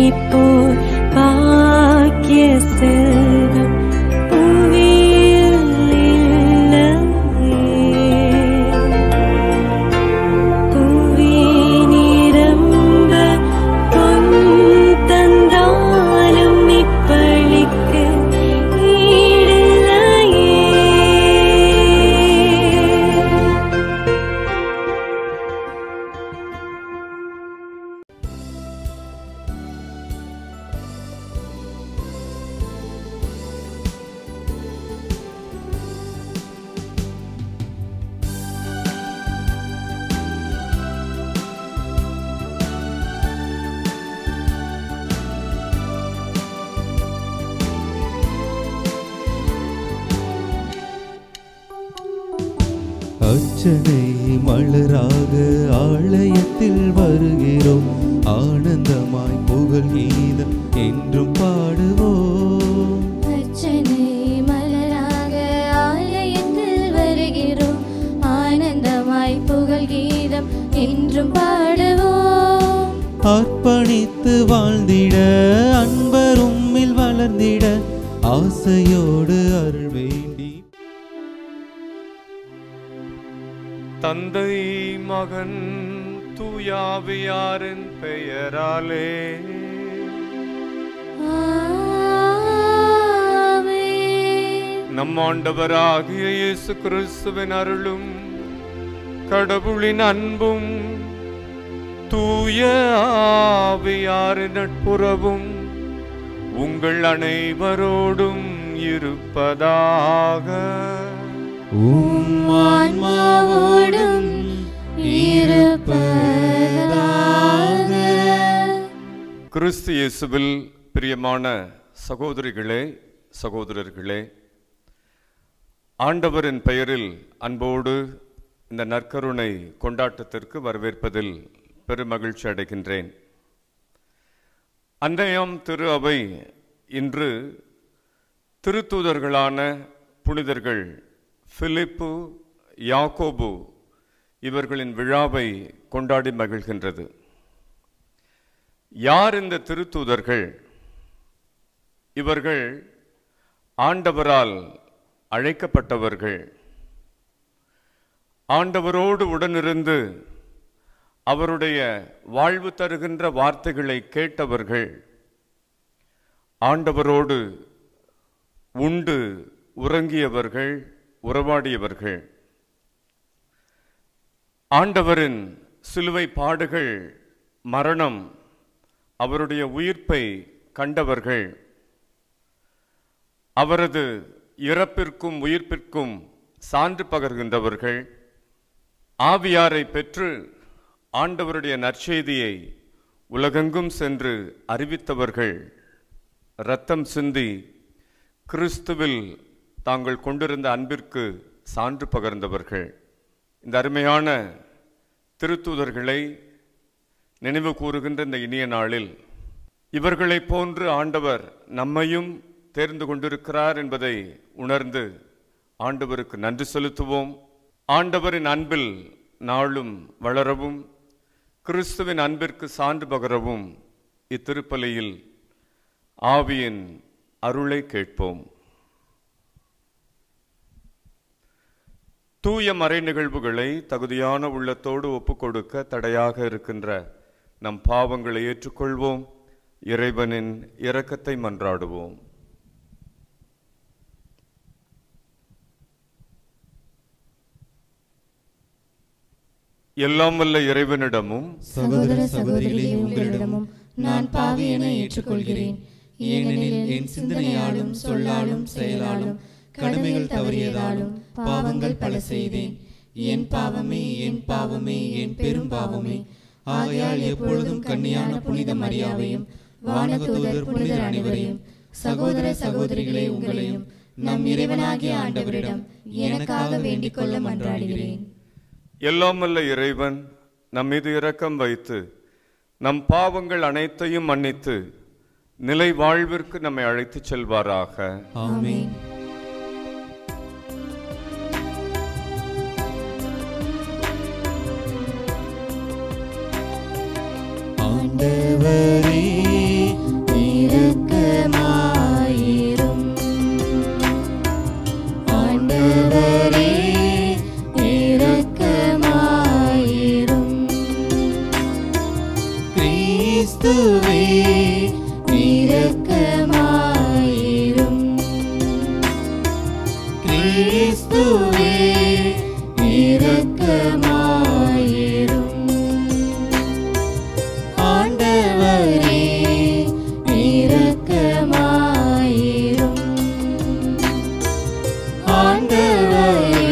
போல் பாக்கிய செல்வம் புவியில் இல்லையே புவி நிரம்ப பொன் தந்தாலும் இப்பளிக்கு ஈடில்லையே அர்ச்சனை மலராக ஆலயத்தில் வருகிறோம் ஆனந்தமாய் புகழ் கீதம் என்றும் பாடுவோம் அர்ச்சனை மலராக ஆலயத்தில் வருகிறோம் ஆனந்தமாய் புகழ் கீதம் என்றும் பாடுவோம் அர்ப்பணித்து வாழ்ந்திட அன்பரும்மில் வளர்ந்திட ஆசையோடு அருள் வேண்டி தந்தை மகன் தூயாவியாரின் பெயராலே ஆமென். நம் ஆண்டவராகிய இயேசு கிறிஸ்துவின் அருளும் கடவுளின் அன்பும் தூய ஆவியாரின் நட்புறவும் உங்கள் அனைவரோடும் இருப்பதாக உம் ஆன்மாவோடும் இருப்பதாக கிறிஸ்து இயேசுவில் பிரியமான சகோதரிகளே சகோதரர்களே ஆண்டவரின் பெயரில் அன்போடு இந்த நற்கருணை கொண்டாட்டத்திற்கு வரவேற்பதில் பெருமகிழ்ச்சி அடைகின்றேன் அன்றையாம் திரு அவை இன்று திருத்தூதர்களான புனிதர்கள் பிலிப்பு யாக்கோபு இவர்களின் விழாவை கொண்டாடி மகிழ்கின்றது யார் இந்த திருத்தூதர்கள் இவர்கள் ஆண்டவரால் அழைக்கப்பட்டவர்கள் ஆண்டவரோடு உடனிருந்து அவருடைய வாழ்வு தருகின்ற வார்த்தைகளை கேட்டவர்கள் ஆண்டவரோடு உண்டு உறங்கியவர்கள் உறவாடியவர்கள் ஆண்டவரின் சிலுவை பாடுகள் மரணம் அவருடைய உயிர்ப்பை கண்டவர்கள் அவரது இறப்பிற்கும் உயிர்ப்பிற்கும் சான்று பகர்கின்றவர்கள் ஆவியாரை பெற்று ஆண்டவருடைய நற்செய்தியை உலகெங்கும் சென்று அறிவித்தவர்கள் இரத்தம் சிந்தி கிறிஸ்துவில் தாங்கள் கொண்டிருந்த அன்பிற்கு சான்று பகர்ந்தவர்கள் இந்த அருமையான திருத்தூதர்களை நினைவு கூறுகின்ற இந்த இனிய நாளில் இவர்களைப் போன்று ஆண்டவர் நம்மையும் தேர்ந்து கொண்டிருக்கிறார் என்பதை உணர்ந்து ஆண்டவருக்கு நன்றி செலுத்துவோம் ஆண்டவரின் அன்பில் நாளும் வளரவும் கிறிஸ்துவின் அன்பிற்கு சான்று பகரவும் இத்திருப்பலியில் ஆவியின் அருளை கேட்போம் தூய மறை நிகழ்வுகளை தகுதியான உள்ளத்தோடு ஒப்புக்கொடுக்க தடையாக இருக்கின்ற நம் பாவங்களை ஏற்றுக்கொள்வோம் இறைவனின் இரக்கத்தை மன்றாடுவோம் எல்லாம் வல்ல இறைவனிடமும் சகோதர சகோதரிகளே உங்களிடமும் நான் பாவி என ஏற்றுக்கொள்கிறேன் ஏனெனில் என் சிந்தனையாலும் சொல்லாலும் செயலாலும் கடமைகள் தவறியதாலும் பாவங்கள் பல செய்தேன் என் பாவமே என் பாவமே என் பெரும் பாவமே ஆகையால் எப்பொழுதும் கன்னியான புனித மரியாவையும் வானதூதர் புனிதர் அனைவரையும் சகோதர சகோதரிகளே உங்களையும் நம் இறைவனாகிய ஆண்டவரிடம் எனக்காக வேண்டிக் கொள்ள மன்றாடுகிறேன் எல்லாம் வல்ல இறைவன் நம் மீது இரக்கம் வைத்து நம் பாவங்கள் அனைத்தையும் மன்னித்து நிலை வாழ்விற்கு நம்மை அழைத்துச் செல்வாராக ஆமென் ஆண்டவரே இரக்கமாயிரும் கிறிஸ்துவே இரக்கமாயிரும் ஆண்டவரே இரக்கமாயிரும் ஆண்டவரே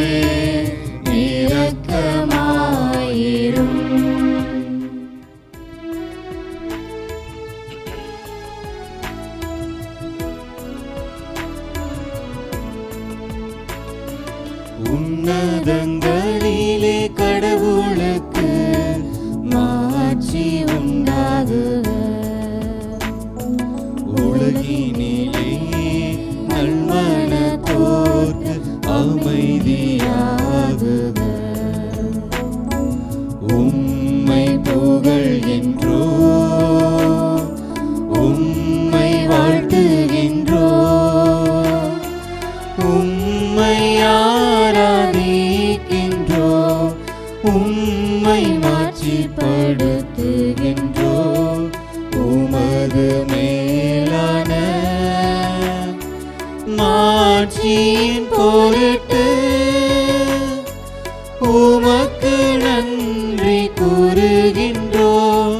இரக்கமாயிரும் உன்னதங்களிலே கடவுளுக்கு மாட்சி உண்டாகுக உலகினிலே நல்மனத்தோர்க்கு அமைதியாகுக உம்மை புகழ்கின்றோ உம்மை வாழ்த்துகின்றோ உம்மை ஆராதிக்கின்றோ உம்மை மாட்சிப்படுத்துகின்றோ உமது மேலான மாட்சியின் பொருட்டு உமக்கு நன்றி கூறுகின்றோ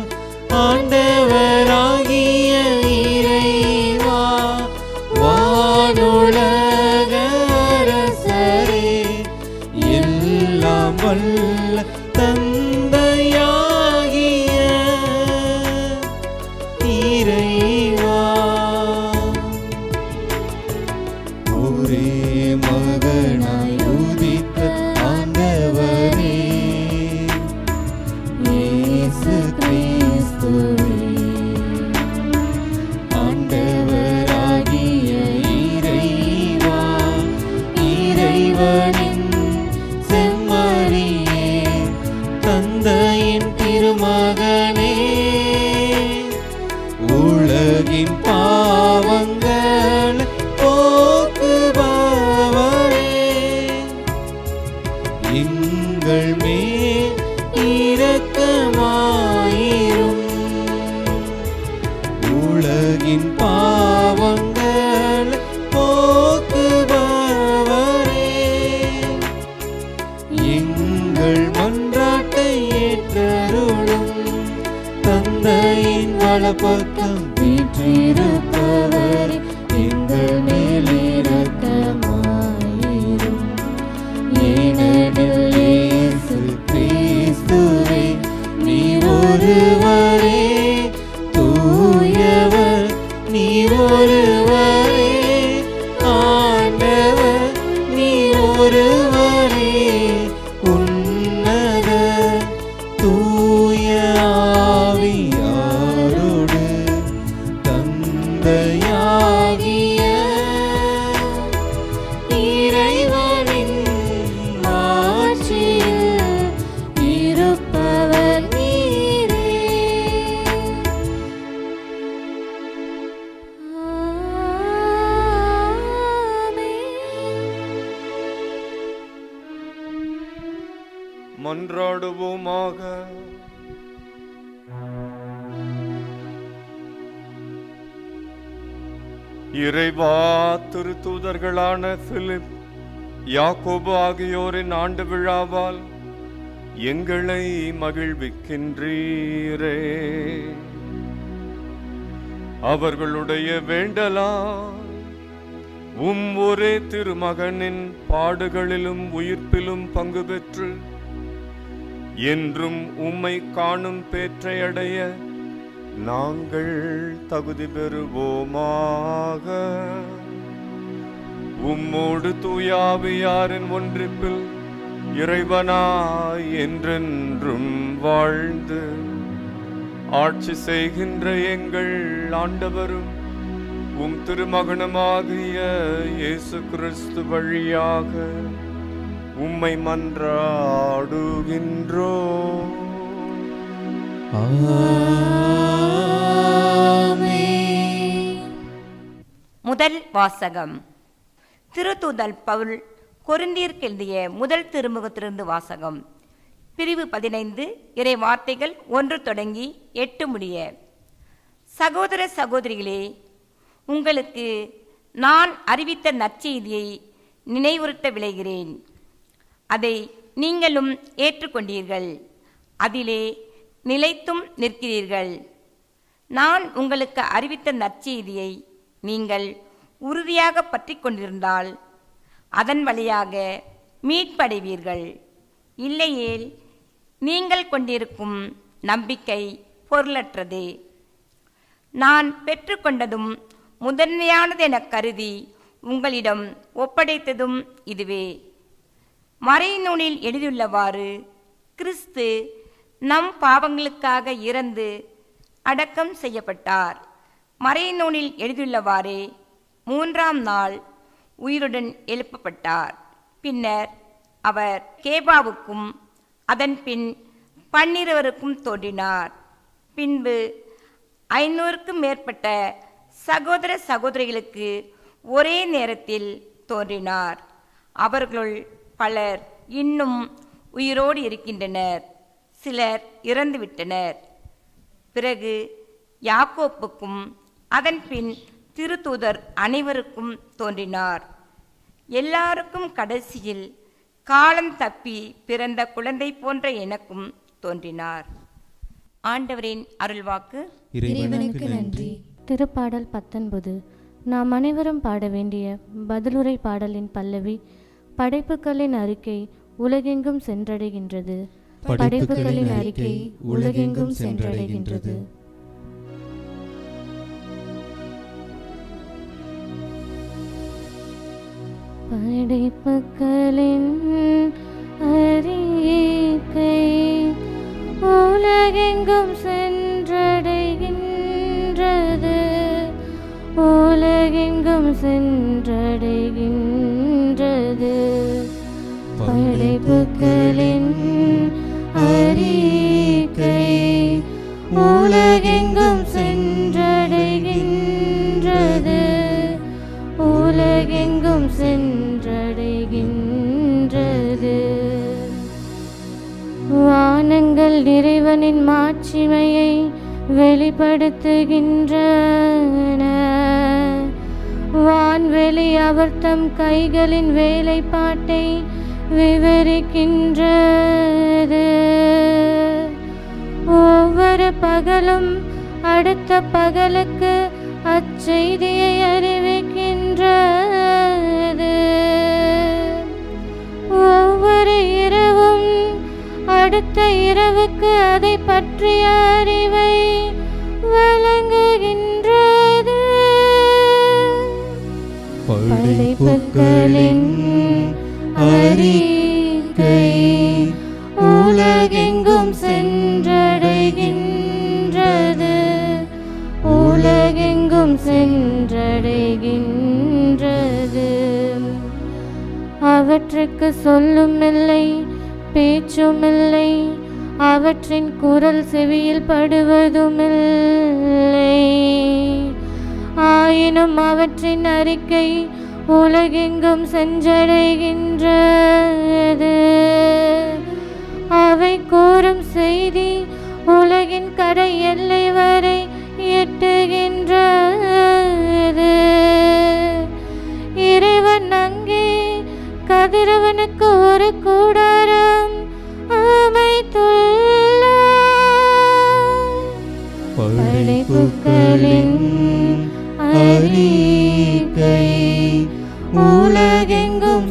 ஆண்டவராகிய இறைவா வானுலக அரசரே எல்லாம் வல்ல தந்தையாகிய இறைவா ஒரே மகனாய் உதித்த ஆண்டவரே இயேசு கிறிஸ்துவே ஆண்டவராகிய இறைவா இறைவனின் செம்மறியே தந்தையின் திருமகனே உலகின் பாவங்கள் போக்குபவரே எங்கள் மேல் இரக்கமாயிரும் உலகின் பாவங்கள் போக்குபவரே எங்கள் மன்றாட்டை ஏற்றருளும் தந்தையின் வலப்பக்கம் வீற்றிருப்பவர் எங்கள் மேல் இரக்கமாயிரும் ஏனெனில் இயேசு கிறிஸ்துவே நீ ஒருவரே தூயவர் நீ ஒருவரே ஆண்டவர் நீ ஒருவரே உன்னத தூய ஆவியாரோடு தந்தையாகிய இறைவனின் மாட்சியில் இருப்பவர் நீரே மன்றாடுவோமாக இறைவா திருத்தூதர்களான பிலிப் யாக்கோபு ஆகியோரின் ஆண்டு விழாவால் எங்களை மகிழ்விக்கின்றீரே அவர்களுடைய வேண்டலால் உம் ஒரே திருமகனின் பாடுகளிலும் உயிர்ப்பிலும் பங்கு பெற்று என்றும் உம்மை காணும் பேற்றையடைய நாங்கள் தகுதி பெறுவோமாக உம்மோடு தூயாவியாரின் ஒன்றிப்பில் இறைவனாய் என்றென்றும் வாழ்ந்து ஆட்சி செய்கின்ற எங்கள் ஆண்டவரும் உம் திருமகனுமாகிய இயேசு கிறிஸ்து வழியாக உம்மை மன்றாடுகின்றோ முதல் வாசகம் திருத்தூதல் பவுல் கொரிந்தியருக்கு எழுதிய முதல் திருமுகத்திலிருந்து வாசகம் பிரிவு பதினைந்து இறை வார்த்தைகள் ஒன்று தொடங்கி எட்டு முடிய சகோதர சகோதரிகளே உங்களுக்கு நான் அறிவித்த நற்செய்தியை நினைவுறுத்த விளைகிறேன் அதை நீங்களும் ஏற்றுக்கொண்டீர்கள் அதிலே நிலைத்தும் நிற்கிறீர்கள் நான் உங்களுக்கு அறிவித்த நற்செய்தியை நீங்கள் உறுதியாக பற்றி கொண்டிருந்தால் அதன் வழியாக மீட்படைவீர்கள் இல்லையேல் நீங்கள் கொண்டிருக்கும் நம்பிக்கை பொருளற்றது நான் பெற்றுக்கொண்டதும் முதன்மையானது என கருதி உங்களிடம் ஒப்படைத்ததும் இதுவே மறைநூலில் எழுதியுள்ளவாறு கிறிஸ்து நம் பாவங்களுக்காக இறந்து அடக்கம் செய்யப்பட்டார் மறைநூலில் எழுதியுள்ளவாறே மூன்றாம் நாள் உயிருடன் எழுப்பப்பட்டார் பின்னர் அவர் கேபாவுக்கும் அதன் பின் பன்னிருவருக்கும் தோன்றினார் பின்பு ஐநூறுக்கும் மேற்பட்ட சகோதர சகோதரிகளுக்கு ஒரே நேரத்தில் தோன்றினார் அவர்களுள் பலர் இன்னும் உயிரோடு இருக்கின்றனர் சிலர் இறந்துவிட்டனர் பிறகு யாக்கோப்புக்கும் அதன் பின் திருத்தூதர் அனைவருக்கும் தோன்றினார் எல்லாருக்கும் கடைசியில் காலம் தப்பி பிறந்த குழந்தை போன்ற எனக்கும் தோன்றினார் ஆண்டவரின் அருள்வாக்கு இறைவனுக்கு நன்றி திருப்பாடல் பத்தொன்பது நாம் அனைவரும் பாட வேண்டிய பதிலுரை பாடலின் பல்லவி படைப்புகளின் அறிக்கை உலகெங்கும் சென்றடைகின்றது படைப்புகளின் அறிக்கை உலகெங்கும் சென்றடைகின்றது படைப்புகளின் அறிக்கை உலகெங்கும் சென்றடைகின்றது உலகெங்கும் சென்றடைகின்றது படைப்புகளின் அறிக்கை உலகெங்கும் சென்றடைகின்றது உலகெங்கும் சென்றடைகின்றது வானங்கள் இறைவனின் மாட்சிமையை வெளிப்படுத்துகின்றன வான்வெளி அவர் தம் கைகளின் வேலைப்பாட்டை விவரிக்கின்றது ஒவ்வொரு பகலும் அடுத்த பகலுக்கு அச்செய்தியை அறிவிக்கின்றது ஒவ்வொரு இரவும் அடுத்த இரவுக்கு அதை பற்றிய அறிவை வழங்குகின்றது படைப்புகளின் அறிக்கை உலகெங்கும் சென்றடைகின்றது உலகெங்கும் சென்றடைகின்றது அவற்றுக்கு சொல்லும் இல்லை பேச்சும் இல்லை அவற்றின் குரல் செவியில் படுவதுமில்லை ஆயினும் அவற்றின் அறிக்கை உலகெங்கும் சென்றடைகின்றது அவை கூறும் செய்தி உலகின் கடை எல்லை வரை எட்டுகின்றது இறைவன் அங்கே கதிரவனுக்கு ஒரு கூடாரம் அமைத்துள்ளார் படைப்புகளின் அறிக்கை உலகெங்கும்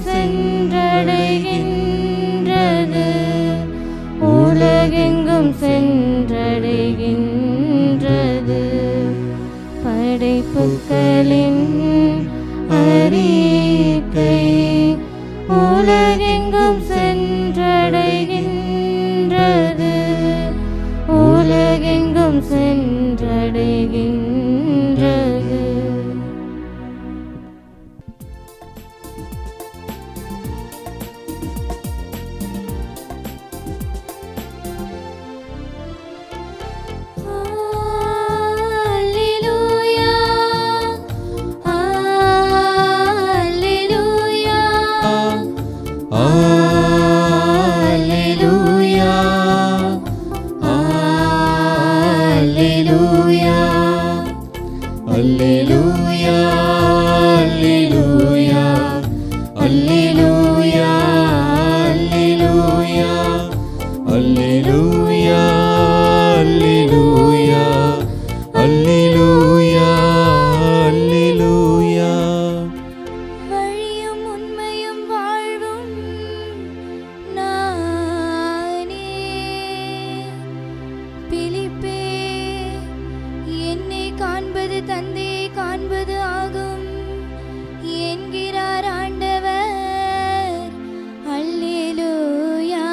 சென்றடைகின்றது உலகெங்கும் சென்றடைகின்றது படைப்புகளின் அறிக்கை உலகெங்கும் சென்றடைகின்றது உலகெங்கும் சென்றடைகின்றது Alleluia Alleluia ஆ அல்லேலூயா அல்லேலூயா அல்லேலூயா அல்லேலூயா அல்லேலூயா அல்லேலூயா அல்லேலூயா அல்லேலூயா வழியும் உண்மையும் வாழ்வும் நானே பிலிப்பே என்னை காண்பது தந்தையை காண்பது ஆகும் என்கிறார் ஆண்டவர் அல்லேலூயா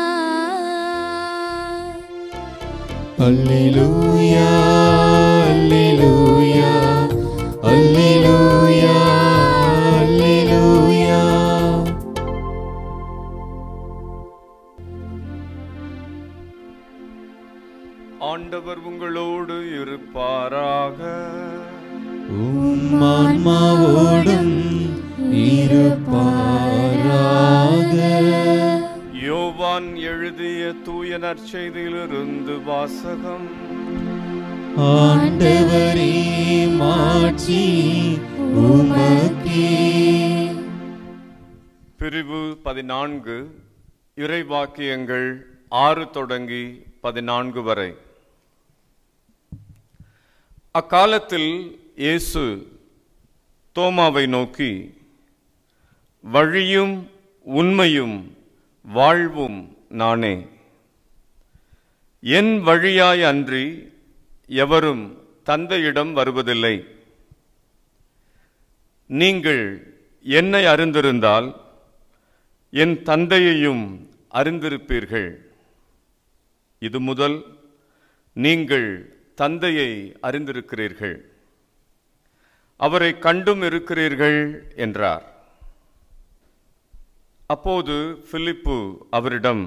அல்லேலூயா அல்லேலூயா அல்லேலூயா அல்லேலூயா ஆண்டவர் உங்களோடு இருப்பாராக உம் ஆன்மாவோடும் இருப்பாராக யோவான் எழுதிய தூய நற்செய்தியிலிருந்து வாசகம் ஆண்டவரே மாட்சி உமக்கே பிரிவு பதினான்கு இறைவாக்கியங்கள் ஆறு தொடங்கி பதினான்கு வரை அக்காலத்தில் இயேசு தோமாவை நோக்கி வழியும் உண்மையும் வாழ்வும் நானே என் வழியாய் அன்றி எவரும் தந்தையிடம் வருவதில்லை நீங்கள் என்னை அறிந்திருந்தால் என் தந்தையையும் அறிந்திருப்பீர்கள் இது முதல் நீங்கள் தந்தையை அறிந்திருக்கிறீர்கள் அவரை கண்டும் இருக்கிறீர்கள் என்றார் அப்போது பிலிப்பு அவரிடம்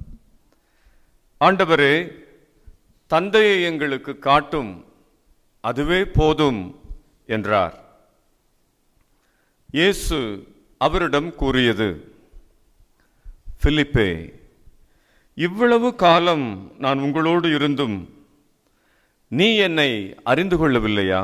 ஆண்டவரே தந்தையை எங்களுக்கு காட்டும் அதுவே போதும் என்றார் இயேசு அவரிடம் கூறியது பிலிப்பே இவ்வளவு காலம் நான் உங்களோடு இருந்தும் நீ என்னை அறிந்து கொள்ளவில்லையா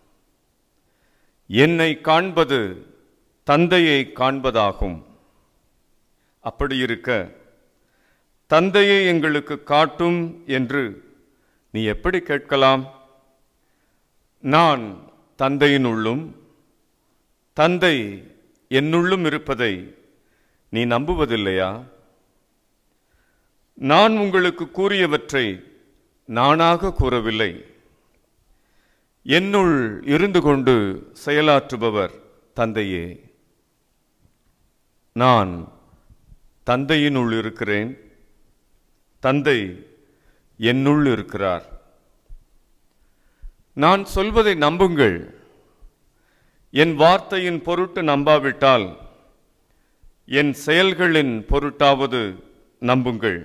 என்னை காண்பது தந்தையை காண்பதாகும் அப்படி இருக்க தந்தையை எங்களுக்கு காட்டும் என்று நீ எப்படி கேட்கலாம் நான் தந்தையினுள்ளும் தந்தை என்னுள்ளும் இருப்பதை நீ நம்புவதில்லையா நான் உங்களுக்கு கூறியவற்றை நானாக கூறவில்லை என்னுள் இருந்து கொண்டு செயலாற்றுபவர் தந்தையே நான் தந்தையினுள் இருக்கிறேன் தந்தை என்னுள் இருக்கிறார் நான் சொல்வதை நம்புங்கள் என் வார்த்தையின் பொருட்டு நம்பாவிட்டால் என் செயல்களின் பொருட்டாவது நம்புங்கள்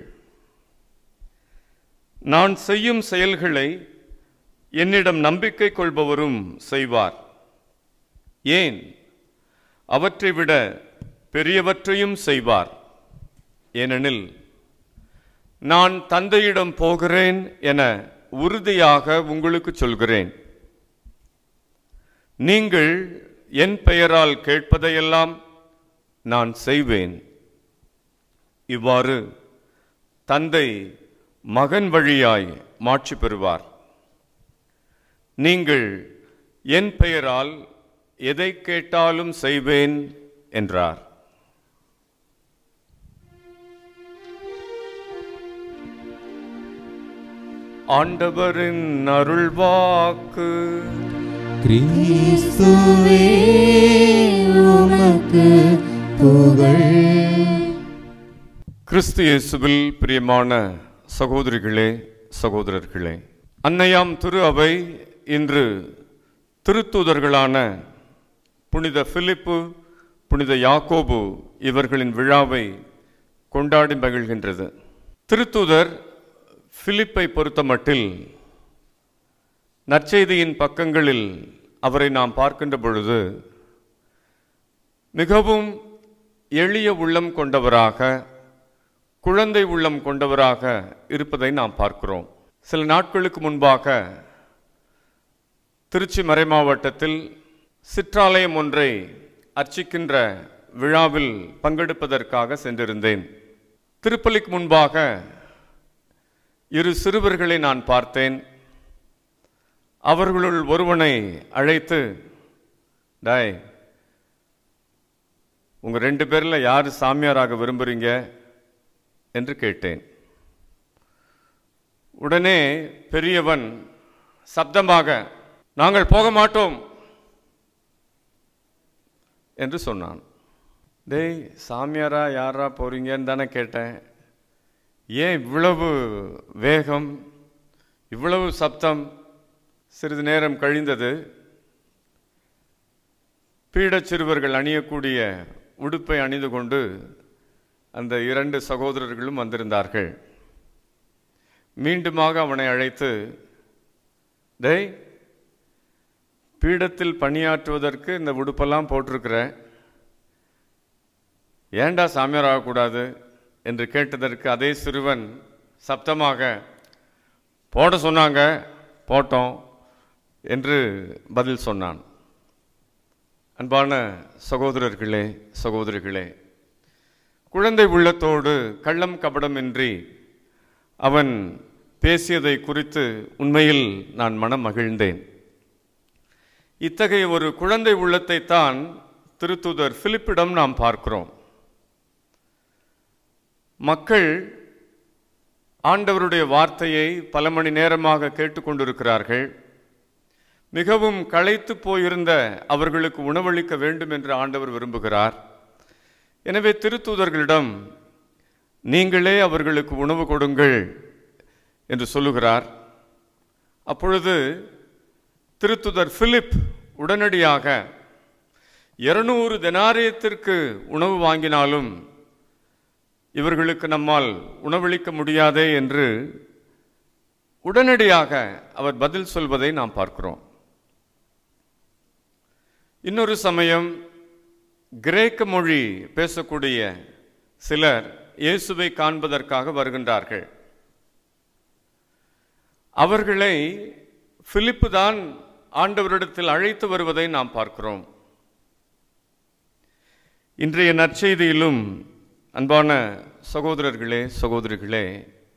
நான் செய்யும் செயல்களை என்னிடம் நம்பிக்கை கொள்பவரும் செய்வார் ஏன் அவற்றை விட பெரியவற்றையும் செய்வார் ஏனெனில் நான் தந்தையிடம் போகிறேன் என உறுதியாக உங்களுக்கு சொல்கிறேன் நீங்கள் என் பெயரால் கேட்பதையெல்லாம் நான் செய்வேன் இவ்வாறு தந்தை மகன் வழியாய் மாட்சி பெறுவார் நீங்கள் என் பெயரால் எதை கேட்டாலும் செய்வேன் என்றார் ஆண்டவரின் அருள்வாக்கு கிறிஸ்துவே உமக்கு புகழ் கிறிஸ்து இயேசுவில் பிரியமான சகோதரிகளே சகோதரர்களே அன்னையாம் திரு அவை இன்று திருத்தூதர்களான புனித பிலிப்பு புனித யாக்கோபு இவர்களின் விழாவை கொண்டாடி மகிழ்கின்றது திருத்தூதர் பிலிப்பை பொறுத்தமட்டில் நற்செய்தியின் பக்கங்களில் அவரை நாம் பார்க்கின்ற பொழுது மிகவும் எளிய உள்ளம் கொண்டவராக குழந்தை உள்ளம் கொண்டவராக இருப்பதை நாம் பார்க்கிறோம் சில நாட்களுக்கு முன்பாக திருச்சி மறைமாவட்டத்தில் சிற்றாலயம் ஒன்றை அர்ச்சிக்கின்ற விழாவில் பங்கெடுப்பதற்காக சென்றிருந்தேன் திருப்பலிக்கு முன்பாக இரு சிறுவர்களை நான் பார்த்தேன் அவர்களுள் ஒருவனை அழைத்து டாய் உங்க ரெண்டு பேர்ல யார் சாமியாராக விரும்புறீங்க என்று கேட்டேன் உடனே பெரியவன் சப்தமாக நாங்கள் போக மாட்டோம் என்று சொன்னான் டேய் சாமியாரா யாரா போறீங்கன்னு தானே கேட்டேன் ஏன் இவ்வளவு வேகம் இவ்வளவு சப்தம் சிறிது நேரம் கழிந்தது பீடச் சிறுவர்கள் அணியக்கூடிய உடுப்பை அணிந்து கொண்டு அந்த இரண்டு சகோதரர்களும் வந்திருந்தார்கள் மீண்டுமாக அவனை அழைத்து டேய் பீடத்தில் பணியாற்றுவதற்கு இந்த உடுப்பெல்லாம் போட்டிருக்கிற ஏண்டா சாமியார் ஆகக்கூடாது என்று கேட்டதற்கு அதே சிறுவன் சப்தமாக போட சொன்னாங்க போட்டோம் என்று பதில் சொன்னான் அன்பான சகோதரர்களே சகோதரிகளே குழந்தை உள்ளத்தோடு கள்ளம் கபடமின்றி அவன் பேசியதை குறித்து உண்மையில் நான் மனம் மகிழ்ந்தேன் இத்தகைய ஒரு குழந்தை உள்ளத்தை தான் திருத்தூதர் பிலிப்பிடம் நாம் பார்க்கிறோம் மக்கள் ஆண்டவருடைய வார்த்தையை பல மணி நேரமாக கேட்டுக்கொண்டிருக்கிறார்கள் மிகவும் களைத்து போயிருந்த அவர்களுக்கு உணவளிக்க வேண்டும் என்று ஆண்டவர் விரும்புகிறார் எனவே திருத்தூதர்களிடம் நீங்களே அவர்களுக்கு உணவு கொடுங்கள் என்று சொல்லுகிறார் அப்பொழுது திருத்துதர் பிலிப் உடனடியாக இருநூறு தெனாரியத்திற்கு உணவு வாங்கினாலும் இவர்களுக்கு நம்மால் உணவளிக்க முடியாதே என்று உடனடியாக அவர் பதில் சொல்வதை நாம் பார்க்கிறோம் இன்னொரு சமயம் கிரேக்க மொழி பேசக்கூடிய சிலர் இயேசுவை காண்பதற்காக வருகின்றார்கள் அவர்களை பிலிப்பு தான் ஆண்டவரிடத்தில் அழைத்து வருவதை நாம் பார்க்கிறோம் இன்றைய நற்செய்தியிலும் அன்பான சகோதரர்களே சகோதரிகளே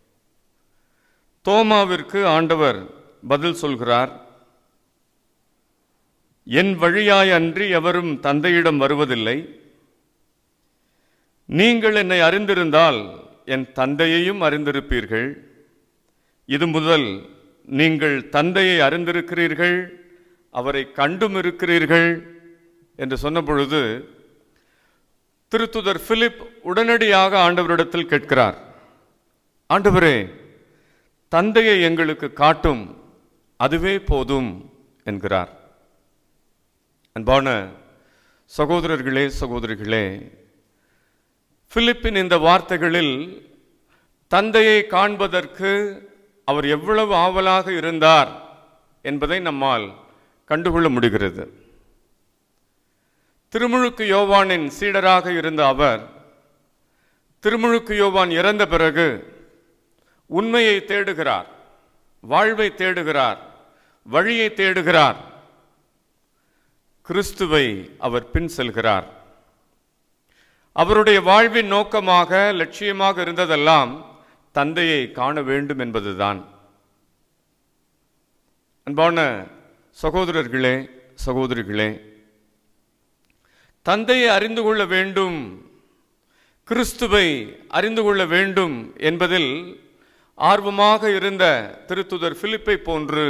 தோமாவிற்கு ஆண்டவர் பதில் சொல்கிறார் என் வழியாய் அன்றி எவரும் தந்தையிடம் வருவதில்லை நீங்கள் என்னை அறிந்திருந்தால் என் தந்தையையும் அறிந்திருப்பீர்கள் இது முதல் நீங்கள் தந்தையை அறிந்திருக்கிறீர்கள் அவரை கண்டும் இருக்கிறீர்கள் என்று சொன்ன பொழுது திருத்துதர் பிலிப் உடனடியாக ஆண்டவரிடத்தில் கேட்கிறார் ஆண்டவரே தந்தையை எங்களுக்கு காட்டும் அதுவே போதும் என்கிறார் அன்பான சகோதரர்களே சகோதரிகளே பிலிப்பின் இந்த வார்த்தைகளில் தந்தையை காண்பதற்கு அவர் எவ்வளவு ஆவலாக இருந்தார் என்பதை நம்மால் கண்டுகொள்ள முடிகிறது திருமுழுக்கு யோவானின் சீடராக இருந்த அவர் திருமுழுக்கு யோவான் இறந்த பிறகு உண்மையை தேடுகிறார் வாழ்வை தேடுகிறார் வழியை தேடுகிறார் கிறிஸ்துவை அவர் பின் செல்கிறார் அவருடைய வாழ்வின் நோக்கமாக லட்சியமாக இருந்ததெல்லாம் தந்தையை காண வேண்டும் என்பதுதான் அன்பான சகோதரர்களே சகோதரிகளே தந்தையை அறிந்து கொள்ள வேண்டும் கிறிஸ்துவை அறிந்து கொள்ள வேண்டும் என்பதில் ஆர்வமாக இருந்த திருத்துதர் பிலிப்பை போன்று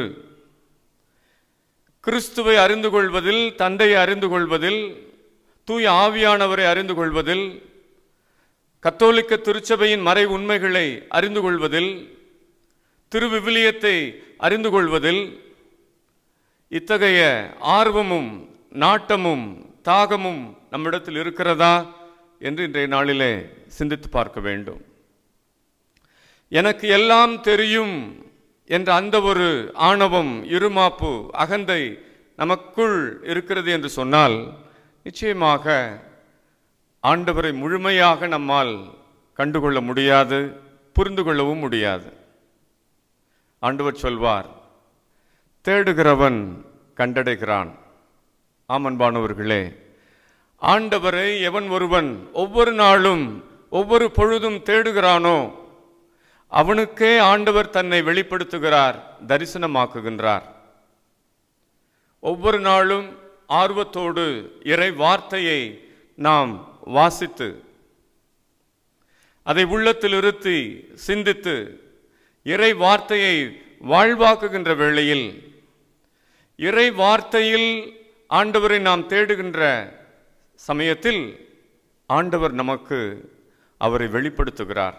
கிறிஸ்துவை அறிந்து கொள்வதில் தந்தையை அறிந்து கொள்வதில் தூய ஆவியானவரை அறிந்து கொள்வதில் கத்தோலிக்க திருச்சபையின் மறை உண்மைகளை அறிந்து கொள்வதில் திருவிவிலியத்தை அறிந்து கொள்வதில் இத்தகைய ஆர்வமும் நாட்டமும் தாகமும் நம்மிடத்தில் இருக்கிறதா என்று இன்றைய நாளிலே சிந்தித்து பார்க்க வேண்டும் எனக்கு எல்லாம் தெரியும் என்ற அந்த ஒரு ஆணவம் இருமாப்பு அகந்தை நமக்குள் இருக்கிறது என்று சொன்னால் நிச்சயமாக ஆண்டவரை முழுமையாக நம்மால் கண்டுகொள்ள முடியாது புரிந்து கொள்ளவும் முடியாது ஆண்டவர் சொல்வார் தேடுகிறவன் கண்டடைகிறான் ஆமன்பானவர்களே ஆண்டவரை எவன் ஒருவன் ஒவ்வொரு நாளும் ஒவ்வொரு பொழுதும் தேடுகிறானோ அவனுக்கே ஆண்டவர் தன்னை வெளிப்படுத்துகிறார் தரிசனமாக்குகின்றார் ஒவ்வொரு நாளும் ஆர்வத்தோடு இறை வார்த்தையை நாம் வாசித்து அதை உள்ளத்தில் இருத்தி சிந்தித்து இறை வார்த்தையை வாழ்வாக்குகின்ற வேளையில் இறை வார்த்தையில் ஆண்டவரை நாம் தேடுகின்ற சமயத்தில் ஆண்டவர் நமக்கு அவரை வெளிப்படுத்துகிறார்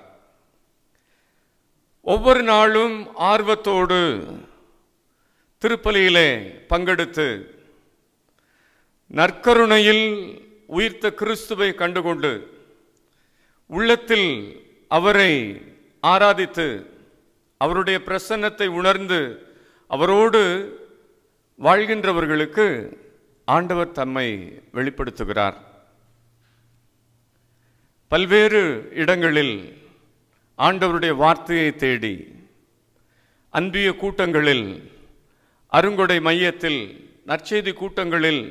ஒவ்வொரு நாளும் ஆர்வத்தோடு திருப்பலியிலே பங்கெடுத்து நற்கருணையில் உயிர்த்த கிறிஸ்துவை கண்டுகொண்டு உள்ளத்தில் அவரை ஆராதித்து அவருடைய பிரசன்னத்தை உணர்ந்து அவரோடு வாழ்கின்றவர்களுக்கு ஆண்டவர் தம்மை வெளிப்படுத்துகிறார் பல்வேறு இடங்களில் ஆண்டவருடைய வார்த்தையை தேடி அன்பிய கூட்டங்களில் அருங்கொடை மையத்தில் நற்செய்தி கூட்டங்களில்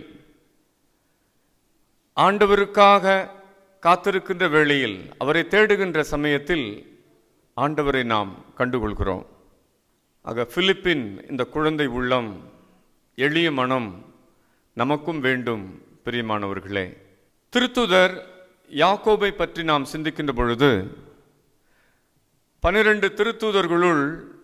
ஆண்டவருக்காக காத்திருக்கின்ற வேளையில் அவரை தேடுகின்ற சமயத்தில் ஆண்டவரை நாம் கண்டுகொள்கிறோம் ஆக பிலிப்பின் இந்த குழந்தை உள்ளம் எளிய மனம் நமக்கும் வேண்டும் பிரியமானவர்களே திருத்துதர் யாக்கோபை பற்றி நாம் சிந்திக்கின்ற பொழுது பனிரெண்டு திருத்தூதர்களுள்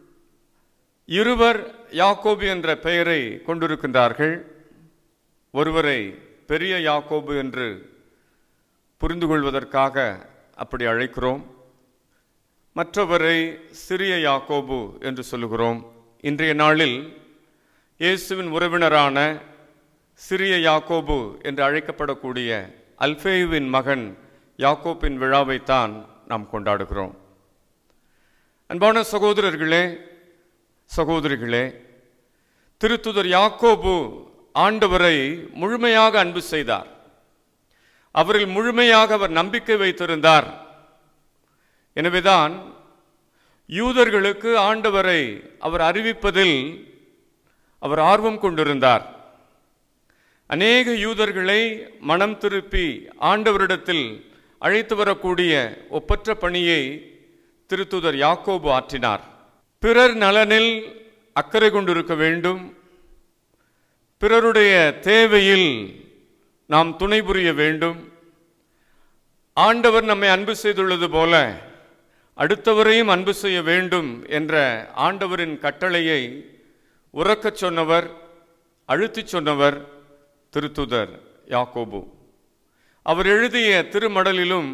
இருவர் யாக்கோபு என்ற பெயரை கொண்டிருக்கின்றார்கள் ஒருவரை பெரிய யாக்கோபு என்று புரிந்து கொள்வதற்காக அப்படி அழைக்கிறோம் மற்றவரை சிறிய யாக்கோபு என்று சொல்லுகிறோம் இன்றைய நாளில் இயேசுவின் உறவினரான சிறிய யாக்கோபு என்று அழைக்கப்படக்கூடிய அல்பேயுவின் மகன் யாக்கோப்பின் விழாவைத்தான் நாம் கொண்டாடுகிறோம் அன்பான சகோதரர்களே சகோதரிகளே திருத்துதர் யாக்கோபு ஆண்டவரை முழுமையாக அன்பு செய்தார் அவரில் முழுமையாக அவர் நம்பிக்கை வைத்திருந்தார் எனவேதான் யூதர்களுக்கு ஆண்டவரை அவர் அறிவிப்பதில் அவர் ஆர்வம் கொண்டிருந்தார் அநேக யூதர்களை மனம் திருப்பி ஆண்டவரிடத்தில் அழைத்து வரக்கூடிய ஒப்பற்ற பணியை திருத்துதர் யாக்கோபு ஆற்றினார் பிறர் நலனில் அக்கறை கொண்டிருக்க வேண்டும் பிறருடைய தேவையில் நாம் துணை புரிய வேண்டும் ஆண்டவர் நம்மை அன்பு செய்துள்ளது போல அடுத்தவரையும் அன்பு செய்ய வேண்டும் என்ற ஆண்டவரின் கட்டளையை உறக்கச் சொன்னவர் அழுத்திச் சொன்னவர் திருத்துதர் யாக்கோபு அவர் எழுதிய திருமடலிலும்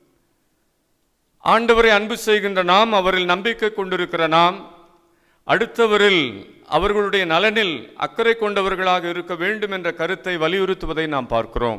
ஆண்டவரை அன்பு செய்கின்ற நாம் அவரில் நம்பிக்கை கொண்டிருக்கிற நாம் அடுத்தவரில் அவர்களுடைய நலனில் அக்கறை கொண்டவர்களாக இருக்க வேண்டும் என்ற கருத்தை வலியுறுத்துவதை நாம் பார்க்கிறோம்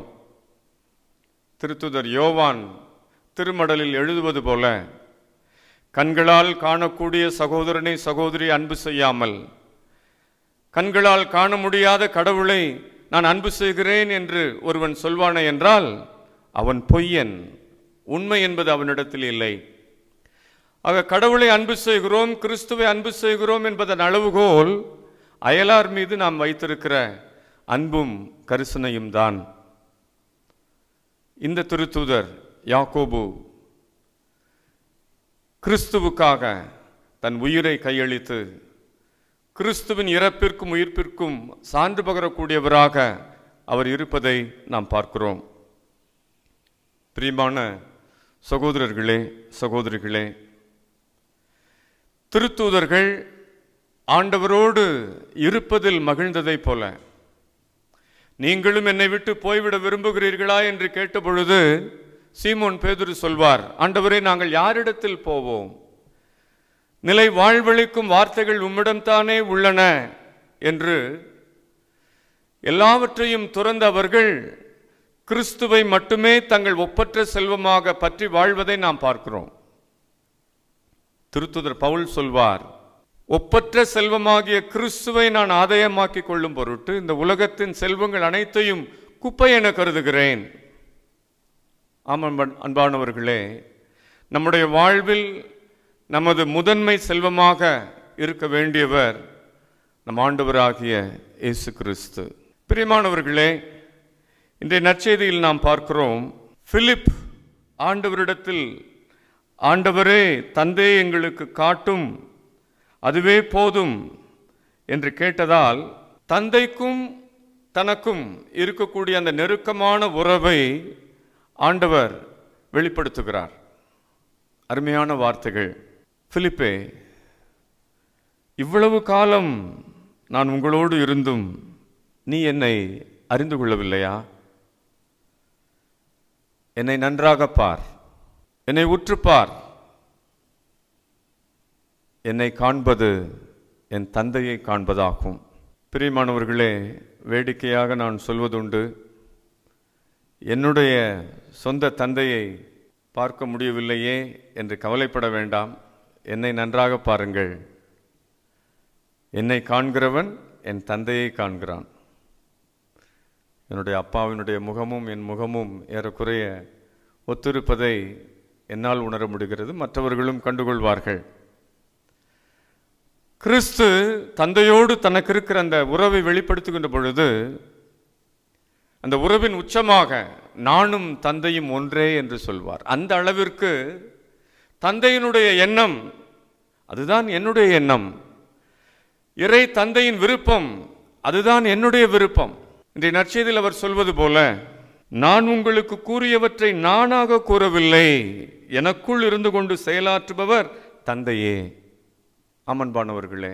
திருத்துதர் யோவான் திருமடலில் எழுதுவது போல கண்களால் காணக்கூடிய சகோதரனை சகோதரி அன்பு செய்யாமல் கண்களால் காண முடியாத கடவுளை நான் அன்பு செய்கிறேன் என்று ஒருவன் சொல்வானே என்றால் அவன் பொய்யன் உண்மை என்பது அவனிடத்தில் இல்லை ஆக கடவுளை அன்பு செய்கிறோம் கிறிஸ்துவை அன்பு செய்கிறோம் என்பதன் அளவுகோல் அயலார் மீது நாம் வைத்திருக்கிற அன்பும் கரிசனையும் தான் இந்த திருத்தூதர் யாக்கோபு கிறிஸ்துவுக்காக தன் உயிரை கையளித்து கிறிஸ்துவின் இறப்பிற்கும் உயிர்ப்பிற்கும் சான்று பகரக்கூடியவராக அவர் இருப்பதை நாம் பார்க்கிறோம் பிரியமான சகோதரர்களே சகோதரிகளே திருத்தூதர்கள் ஆண்டவரோடு இருப்பதில் மகிழ்ந்ததைப் போல நீங்களும் என்னை விட்டு போய்விட விரும்புகிறீர்களா என்று கேட்டபொழுது சீமோன் பேதுரு சொல்வார் ஆண்டவரே நாங்கள் யாரிடத்தில் போவோம் நிலை வாழ்வழிக்கும் வார்த்தைகள் உம்மிடம்தானே உள்ளன என்று எல்லாவற்றையும் துறந்த அவர்கள் கிறிஸ்துவை மட்டுமே தங்கள் ஒப்பற்ற செல்வமாக பற்றி வாழ்வதை நாம் பார்க்கிறோம் திருத்துதர் பவுல் சொல்வார் ஒப்பற்ற செல்வமாகிய கிறிஸ்துவை நான் ஆதாயமாக்கிக் கொள்ளும் பொருட்டு இந்த உலகத்தின் செல்வங்கள் அனைத்தையும் குப்பை என கருதுகிறேன் ஆமாம் அன்பானவர்களே நம்முடைய வாழ்வில் நமது முதன்மை செல்வமாக இருக்க வேண்டியவர் நம் ஆண்டவராகிய இயேசு கிறிஸ்து பிரியமானவர்களே இன்றைய நற்செய்தியில் நாம் பார்க்கிறோம் பிலிப் ஆண்டவரிடத்தில் ஆண்டவரே தந்தை எங்களுக்கு காட்டும் அதுவே போதும் என்று கேட்டதால் தந்தைக்கும் தனக்கும் இருக்கக்கூடிய அந்த நெருக்கமான உறவை ஆண்டவர் வெளிப்படுத்துகிறார் அருமையான வார்த்தைகள் பிலிப்பே இவ்வளவு காலம் நான் உங்களோடு இருந்தும் நீ என்னை அறிந்து கொள்ளவில்லையா என்னை நன்றாக பார் என்னை உற்றுப்பார் என்னை காண்பது என் தந்தையை காண்பதாகும் பிரியமானவர்களே வேடிக்கையாக நான் சொல்வதுண்டு என்னுடைய சொந்த தந்தையை பார்க்க முடியவில்லையே என்று கவலைப்பட வேண்டாம் என்னை நன்றாக பாருங்கள் என்னை காண்கிறவன் என் தந்தையை காண்கிறான் என்னுடைய அப்பாவினுடைய முகமும் என் முகமும் ஏறக்குறைய ஒத்திருப்பதை என்னால் உணர முடிகிறது மற்றவர்களும் கண்டுகொள்வார்கள் கிறிஸ்து தந்தையோடு தனக்கு இருக்கிற அந்த உறவை வெளிப்படுத்துகின்ற பொழுது அந்த உறவின் உச்சமாக நானும் தந்தையும் ஒன்றே என்று சொல்வார் அந்த அளவிற்கு தந்தையினுடைய எண்ணம் அதுதான் என்னுடைய எண்ணம் இறை தந்தையின் விருப்பம் அதுதான் என்னுடைய விருப்பம் இன்றைய நற்செய்தியில் அவர் சொல்வது போல நான் உங்களுக்கு கூறியவற்றை நானாக கூறவில்லை எனக்குள் இருந்து கொண்டு செயலாற்றுபவர் தந்தையே அமன்பானவர்களே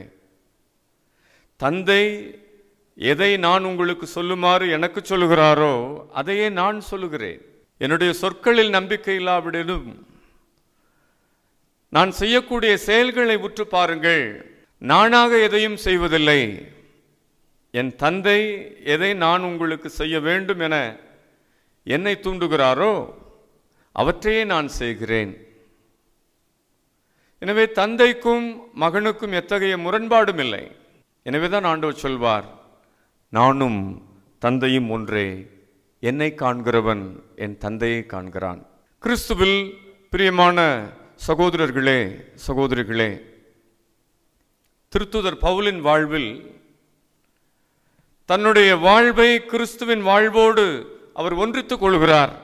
தந்தை எதை நான் உங்களுக்கு சொல்லுமாறு எனக்கு சொல்லுகிறாரோ அதையே நான் சொல்லுகிறேன் என்னுடைய சொற்களில் நம்பிக்கை இல்லாவிடனும் நான் செய்யக்கூடிய செயல்களை உற்று பாருங்கள் நானாக எதையும் செய்வதில்லை என் தந்தை எதை நான் உங்களுக்கு செய்ய வேண்டும் என என்னை தூண்டுகிறாரோ அவற்றையே நான் செய்கிறேன் எனவே தந்தைக்கும் மகனுக்கும் எத்தகைய முரண்பாடும் இல்லை எனவேதான் ஆண்டவர் சொல்வார் நானும் தந்தையும் ஒன்றே என்னை காண்கிறவன் என் தந்தையை காண்கிறான் கிறிஸ்துவில் பிரியமான சகோதரர்களே சகோதரிகளே திருத்துதர் பவுலின் வாழ்வில் தன்னுடைய வாழ்வை கிறிஸ்துவின் வாழ்வோடு அவர் ஒன்றித்துக் கொள்கிறார்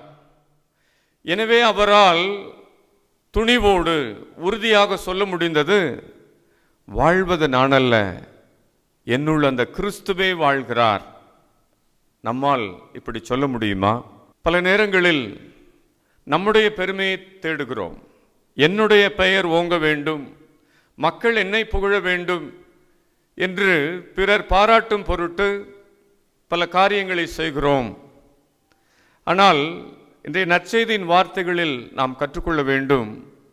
எனவே அவரால் துணிவோடு உறுதியாக சொல்ல முடிந்தது வாழ்வது நானல்ல என்னுள் அந்த கிறிஸ்துவே வாழ்கிறார் நம்மால் இப்படி சொல்ல முடியுமா பல நேரங்களில் நம்முடைய பெருமையை தேடுகிறோம் என்னுடைய பெயர் ஓங்க வேண்டும் மக்கள் என்னை புகழ வேண்டும் என்று பிறர் பாராட்டும் பொருட்டு பல காரியங்களை செய்கிறோம் ஆனால் இன்றைய நற்செய்தியின் வார்த்தைகளில் நாம் கற்றுக்கொள்ள வேண்டும்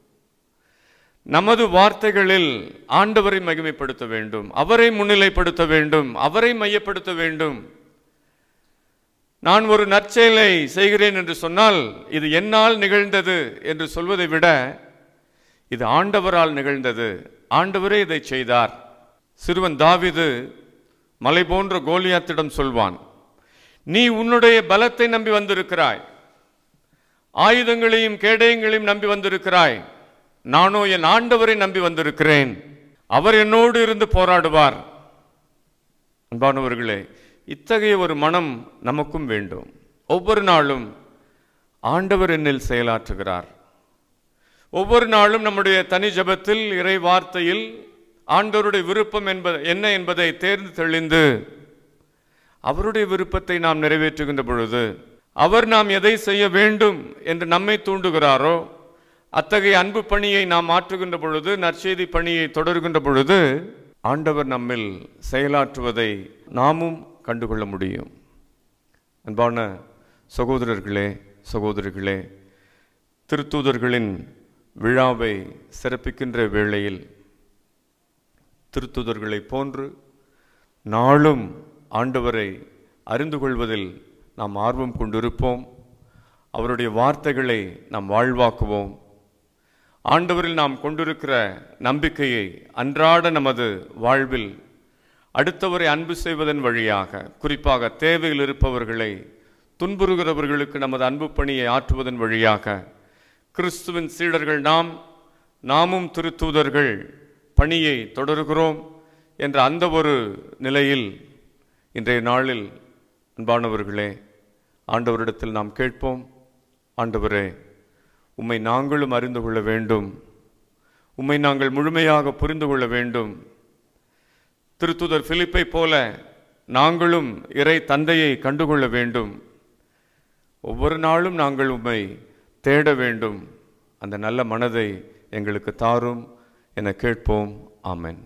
நமது வார்த்தைகளில் ஆண்டவரை மகிமைப்படுத்த வேண்டும் அவரை முன்னிலைப்படுத்த வேண்டும் அவரை மையப்படுத்த வேண்டும் நான் ஒரு நற்செயலை செய்கிறேன் என்று சொன்னால் இது என்னால் நிகழ்ந்தது என்று சொல்வதை விட இது ஆண்டவரால் நிகழ்ந்தது ஆண்டவரே இதை செய்தார் சிறுவன் தாவிது மலை போன்ற கோலியாத்திடம் சொல்வான் நீ உன்னுடைய பலத்தை நம்பி வந்திருக்கிறாய் ஆயுதங்களையும் கேடயங்களையும் நம்பி வந்திருக்கிறாய் நானோ என் ஆண்டவரை நம்பி வந்திருக்கிறேன் அவர் என்னோடு இருந்து போராடுவார் அன்பானவர்களே இத்தகைய ஒரு மனம் நமக்கும் வேண்டும் ஒவ்வொரு நாளும் ஆண்டவர் என்னில் செயலாற்றுகிறார் ஒவ்வொரு நாளும் நம்முடைய தனி ஜபத்தில் இறை வார்த்தையில் ஆண்டவருடைய விருப்பம் என்பது என்ன என்பதை தேர்ந்து தெளிந்து அவருடைய விருப்பத்தை நாம் நிறைவேற்றுகின்ற பொழுது அவர் நாம் எதை செய்ய வேண்டும் என்று நம்மை தூண்டுகிறாரோ அத்தகைய அன்பு பணியை நாம் மாற்றுகின்ற பொழுது நற்செய்தி பணியை தொடர்கின்ற பொழுது ஆண்டவர் நம்மில் செயலாற்றுவதை நாமும் கண்டுகொள்ள முடியும் அன்பான சகோதரர்களே சகோதரிகளே திருத்தூதர்களின் விழாவை சிறப்பிக்கின்ற வேளையில் திருத்துதர்களைப் போன்று நாளும் ஆண்டவரை அறிந்து கொள்வதில் நாம் ஆர்வம் கொண்டிருப்போம் அவருடைய வார்த்தைகளை நாம் வாழ்வாக்குவோம் ஆண்டவரில் நாம் கொண்டிருக்கிற நம்பிக்கையை அன்றாட நமது வாழ்வில் அடுத்தவரை அன்பு செய்வதன் வழியாக குறிப்பாக தேவையில் இருப்பவர்களை துன்புறுகிறவர்களுக்கு நமது அன்பு பணியை ஆற்றுவதன் வழியாக கிறிஸ்துவின் சீடர்கள் நாம் நாமும் திருத்தூதர்கள் பணியை தொடர்கிறோம் என்ற அந்த ஒரு நிலையில் இன்றைய நாளில் அன்பானவர்களே ஆண்டவரிடத்தில் நாம் கேட்போம் ஆண்டவரே உம்மை நாங்களும் அறிந்து கொள்ள வேண்டும் உம்மை நாங்கள் முழுமையாக புரிந்து கொள்ள வேண்டும் திருத்துதர் பிலிப்பை போல நாங்களும் இறை தந்தையை கண்டுகொள்ள வேண்டும் ஒவ்வொரு நாளும் நாங்கள் உம்மை தேட வேண்டும் அந்த நல்ல மனதை எங்களுக்கு தாரும் என கேட்போம் ஆமென்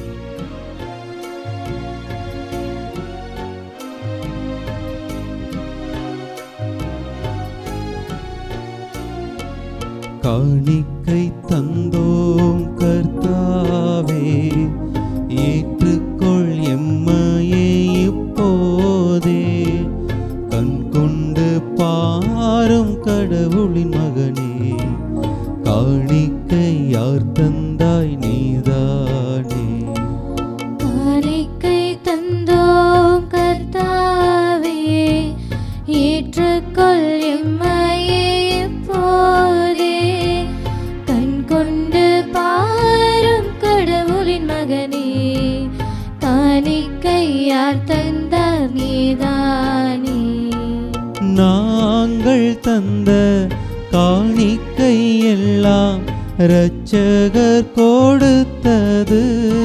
காணிக்கை தந்தோம் கர்த்தாவே ஏற்றுக்கொள் எம்மையே இப்போதே கண் கொண்டு பாரும் கடவுளின் மகனே காணிக்கை யார் தந்தாய் நீதானே காணிக்கை தந்தோம் கர்த்தாவே ஏற்றுக்கொள் எம்மையே இப்போதே கண் கொண்டு பாரும் கடவுளின் மகனே காணிக்கை யார் தந்தார் நீதானே நாங்கள் தந்த காணிக்கை எல்லாம் இரட்சகர் கொடுத்தது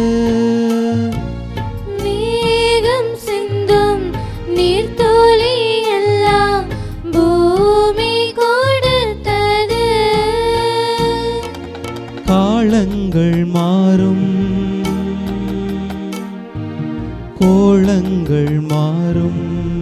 மேகம் சிந்தும் நீர்த்துளி எல்லாம் பூமி கொடுத்தது காலங்கள் மாறும் கோலங்கள் மாறும்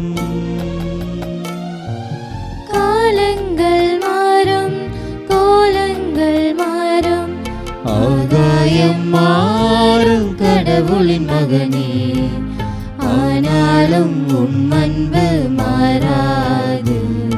காலங்கள் மாறும் கோலங்கள் மாறும் ஆகாயம் மாறும் கடவுளின் மகனே ஆனாலும் உன் அன்பு மாறாது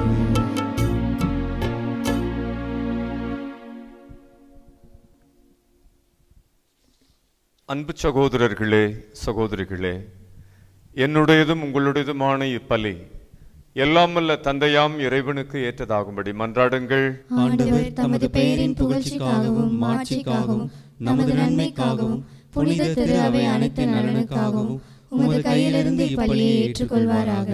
அன்பு சகோதரர்களே சகோதரிகளே என்னுடையதும் உங்களுடையதுமான இப்பலி எல்லாம் வல்ல தந்தையாம் இறைவனுக்கு ஏற்றதாகும்படி மன்றாடுங்கள் ஆண்டவர் தமது பெயரின் புகழ்ச்சிக்காகவும் மாட்சிக்காகவும் நமது நன்மைக்காகவும் புனித திரு அவை அனைத்து நலனுக்காகவும் உமது கையிலிருந்து இப்பலியை ஏற்றுக்கொள்வாராக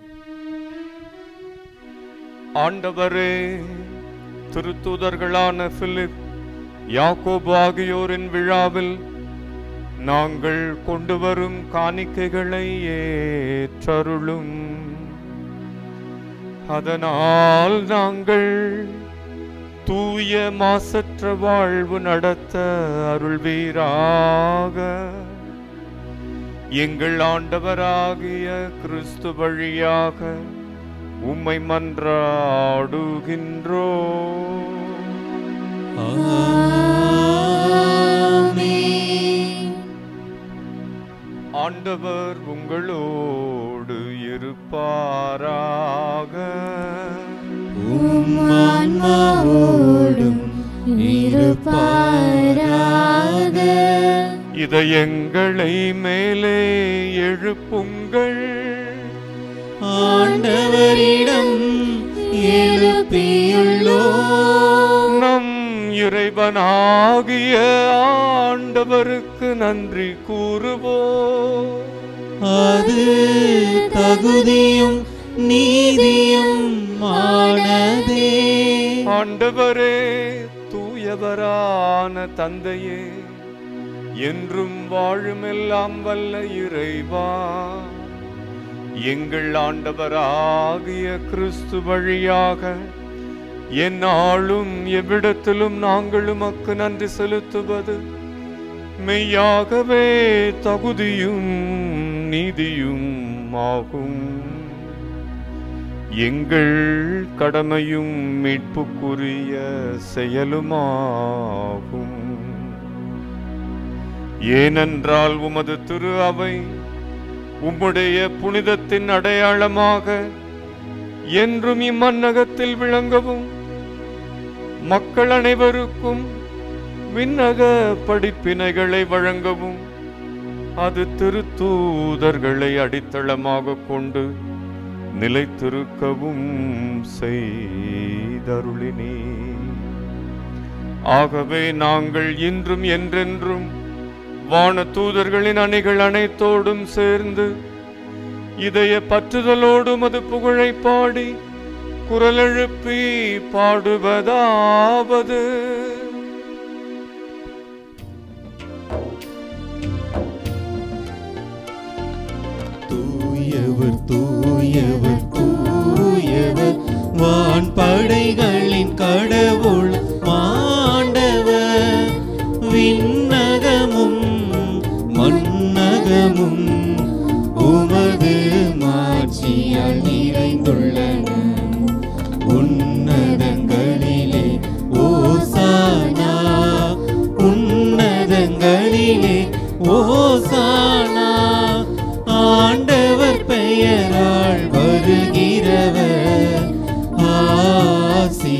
ஆண்டவரே திருத்தூதர்களான பிலிப் யாக்கோபு ஆகியோரின் விழாவில் நாங்கள் கொண்டு வரும் காணிக்கைகளை ஏற்றருளும் அதனால் நாங்கள் தூய மாசற்ற வாழ்வு நடத்த அருள்வீராக எங்கள் ஆண்டவராகிய கிறிஸ்து வழியாக உம்மை மன்றாடுகின்றோ ஆண்டவர் உங்களோடு இருப்பாராக உம் ஆன்மாவோடும் இருப்பாராக இதயங்களை மேலே எழுப்புங்கள் ஆண்டவரிடம் எழுப்பியுள்ளோம் நம் இறைவனாகிய ஆண்டவருக்கு நன்றி கூறுவோம் அது தகுதியும் நீதியும் ஆனதே ஆண்டவரே தூயவரான தந்தையே என்றும் வாழுமெல்லாம் வல்ல இறைவா எங்கள் ஆண்டவராகிய கிறிஸ்து வழியாக எந்நாளும் எவ்விடத்திலும் நாங்கள் உமக்கு நன்றி செலுத்துவது மெய்யாகவே தகுதியும் நீதியும் ஆகும் எங்கள் கடமையும் மீட்புக்குரிய செயலுமாகும் ஏனென்றால் உமது திரு அவை உம்முடைய புனிதத்தின் அடையாளமாக என்றும் இம்மன்னகத்தில் விளங்கவும் மக்கள் அனைவருக்கும் விண்ணக படிப்பினைகளை வழங்கவும் அது திருத்தூதர்களை அடித்தளமாக கொண்டு நிலைத்திருக்கவும் செய்தருளினே ஆகவே நாங்கள் இன்றும் என்றென்றும் வான தூதர்களின் அணிகள் அனைத்தோடும் சேர்ந்து இதய பற்றுதலோடும் அது புகழை பாடி குரலெழுப்பி பாடுவதாவது தூயவர் தூயவர் தூயவர் வான் படைகளின் கடவுள் மாண்டவர் விண்ணகமும் மண்ணகமும் உமது மாட்சியால் நிறைந்துள்ளன உன்னதங்களிலே ஓசானா உன்னதங்களிலே ஓசானா ஆண்டவர் பெயரால் வருகிறவர் ஆசி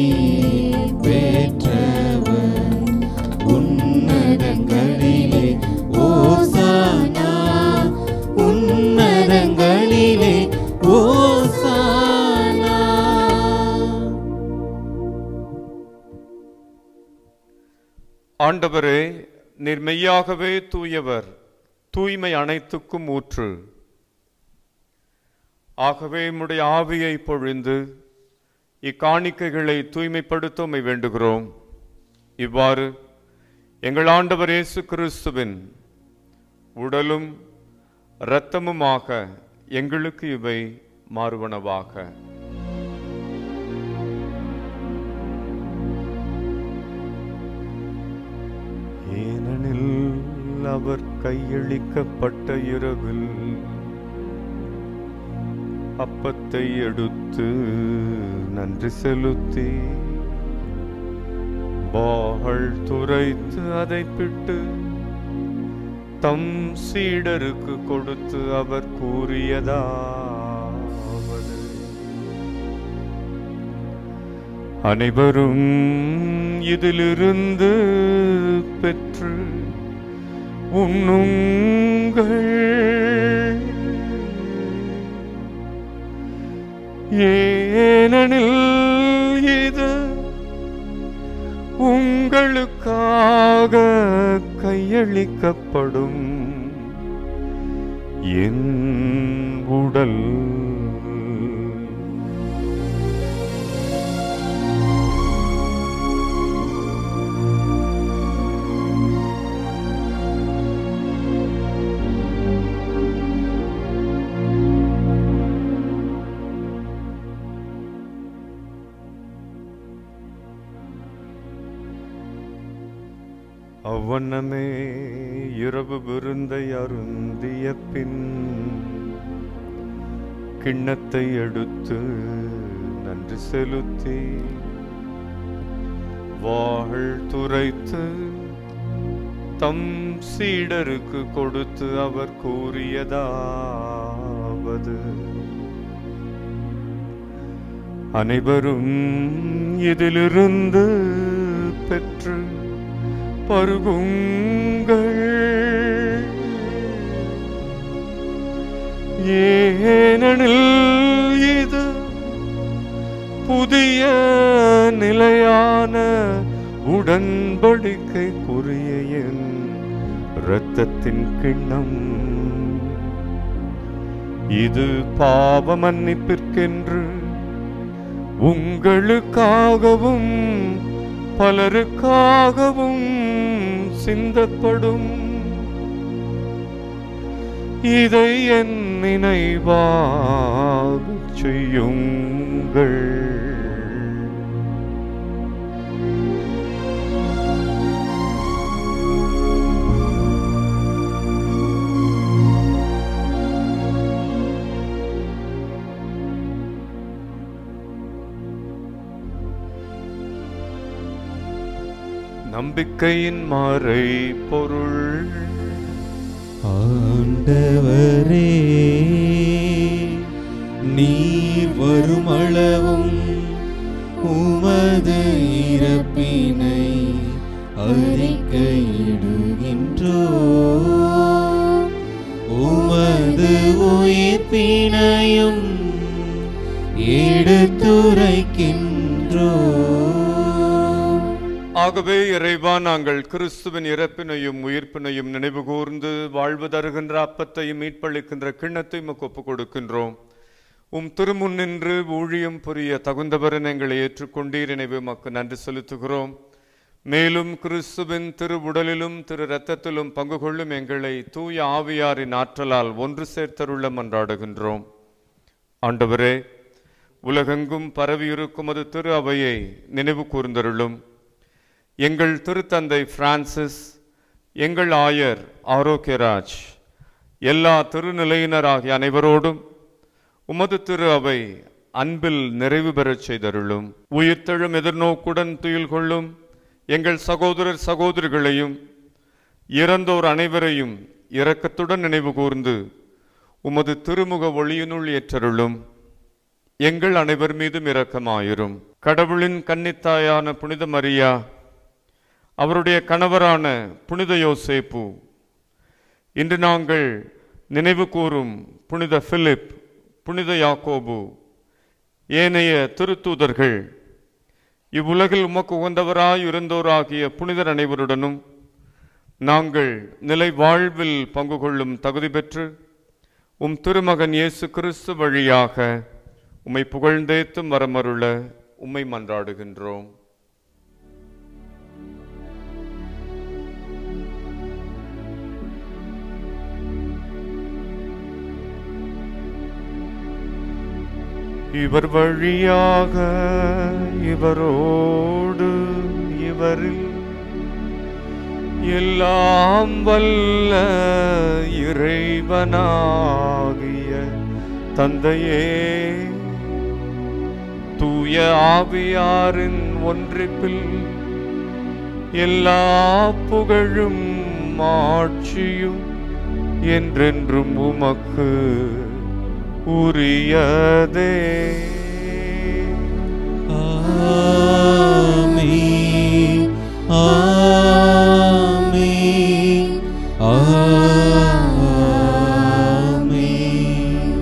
பெற்றவர் உன்னதங்களிலே ஓசானா உன்னதங்களிலே ஓசானா ஆண்டவரே நீர் மெய்யாகவே தூயவர் தூய்மை அனைத்துக்கும் ஊற்று ஆகவே உம்முடைய ஆவியை பொழிந்து இக்காணிக்கைகளை தூய்மைப்படுத்த உம்மை வேண்டுகிறோம் இவ்வாறு எங்கள் ஆண்டவர் இயேசு கிறிஸ்துவின் உடலும் இரத்தமுமாக எங்களுக்கு இவை மாறுவனவாக ஏனெனில் அவர் கையளிக்கப்பட்ட இரவில் அப்பத்தை எடுத்து நன்றி செலுத்தி வாள் துரைத்து அதை பிட்டு தம் சீடருக்கு கொடுத்து அவர் கூறியதாவது அனைவரும் இதிலிருந்து பெற்று உண்ணுங்கள் ஏனெனில் இது உங்களுக்காக கையளிக்கப்படும் என் உடல் அவ்வண்ணமே இரவு விருந்தை அருந்திய பின் கிண்ணத்தை எடுத்து நன்றி செலுத்தி வாழ் துரைத்து தம் சீடருக்கு கொடுத்து அவர் கூறியதாவது அனைவரும் இதிலிருந்து பெற்று பருகுங்கள் ஏனெனில் இது புதிய நிலையான உடன்படிக்கைக்குரிய என் இரத்தத்தின் கிண்ணம் இது பாவ மன்னிப்பிற்கென்று உங்களுக்காகவும் பலருக்காகவும் சிந்தப்படும் இதை என் நினைவாக செய்யுங்கள் நம்பிக்கையின் மாறை பொருள் ஆண்டவரே நீர் வருமளவும் உமது இறப்பினை அறிக்கையிடுகின்றோ உமது உயிர்ப்பினையும் எடுத்துரைக்கின்றோ ஆகவே இறைவா நாங்கள் கிறிஸ்துவின் இறப்பினையும் உயிர்ப்பினையும் நினைவு கூர்ந்து வாழ்வு தருகின்ற அப்பத்தையும் மீட்பளிக்கின்ற கிண்ணத்தை உமக்கு ஒப்புக் கொடுக்கின்றோம் உம் திருமுன் நின்று ஊழியம் புரிய தகுந்தவரன் எங்களை ஏற்றுக்கொண்டீர் எனவே உமக்கு நன்றி செலுத்துகிறோம் மேலும் கிறிஸ்துவின் திரு உடலிலும் திரு இரத்தத்திலும் பங்கு கொள்ளும் எங்களை தூய ஆவியாரின் ஆற்றலால் ஒன்று சேர்த்தருள்ள மன்றாடுகின்றோம் ஆண்டவரே உலகெங்கும் பரவியிருக்கும் அது திரு அவையை நினைவு கூர்ந்தருளும் எங்கள் திருத்தந்தை பிரான்சிஸ் எங்கள் ஆயர் ஆரோக்கியராஜ் எல்லா திருநிலையினராகிய அனைவரோடும் உமது திரு அவை அன்பில் நிறைவு பெறச் செய்தருளும் உயிர்த்தெழும் எதிர்நோக்குடன் துயில் கொள்ளும் எங்கள் சகோதரர் சகோதரிகளையும் இறந்தோர் அனைவரையும் இரக்கத்துடன் நினைவு கூர்ந்து உமது திருமுக ஒளியினுள் ஏற்றருளும் எங்கள் அனைவர் மீதும் இரக்கமாயிரும் கடவுளின் கன்னித்தாயான புனித மரியா அவருடைய கணவரான புனித யோசேப்பு இன்று நாங்கள் நினைவு கூறும் புனித பிலிப் புனித யாக்கோபு ஏனைய திருத்தூதர்கள் இவ்வுலகில் உமக்கு உகந்தவராய் இருந்தோராகிய புனிதர் அனைவருடனும் நாங்கள் நிலை வாழ்வில் பங்கு கொள்ளும் தகுதி பெற்று உம் திருமகன் இயேசு கிறிஸ்து வழியாக உம்மை புகழ்ந்தேத்தும் வரமருள உம்மை மன்றாடுகின்றோம் இவர் வழியாக இவரோடு இவரில் எல்லாம் வல்ல இறைவனாகிய தந்தையே தூய ஆவியாரின் ஒன்றிப்பில் எல்லா புகழும் ஆட்சியும் என்றென்றும் உமக்கு உரியதே ஆமென் ஆமென் ஆமென்